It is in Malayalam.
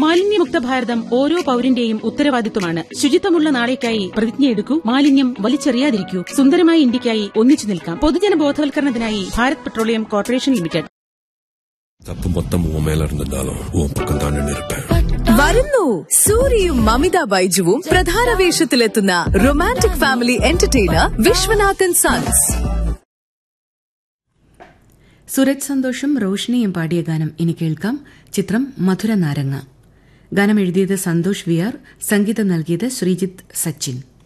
മാലിന്യമുക്ത ഭാരതം ഓരോ പൌരന്റെയും ഉത്തരവാദിത്വമാണ് ശുചിത്വമുള്ള നാളേക്കായി പ്രതിജ്ഞയെടുക്കൂ മാലിന്യം വലിച്ചെറിയാതിരിക്കൂ സുന്ദരമായ ഇന്ത്യക്കായി ഒന്നിച്ചു നിൽക്കാം പൊതുജന ബോധവൽക്കരണത്തിനായി ഭാരത് പെട്രോളിയം കോർപ്പറേഷൻ ലിമിറ്റഡ് தப்பு மொத்தம் உன் மேல இருந்திருந்தாலும் உன் பக்கம் தான் நின்று இருப்பேன் വരുന്നു സൂര്യയും മമിത ബൈജുവും പ്രധാന വേഷത്തിലെത്തുന്ന romantic family entertainer Viswanathan sons Suraj സന്തോഷും റോഷിനിയും പാടിയ ഗാനം ഇനി കേൾക്കാം ചിത്രം മധുര നാരങ്ങ ഗാനം എഴുതിയത് സന്തോഷ് വി ആർ സംഗീതം നൽകിയത് ശ്രീജിത്ത് സച്ചിൻ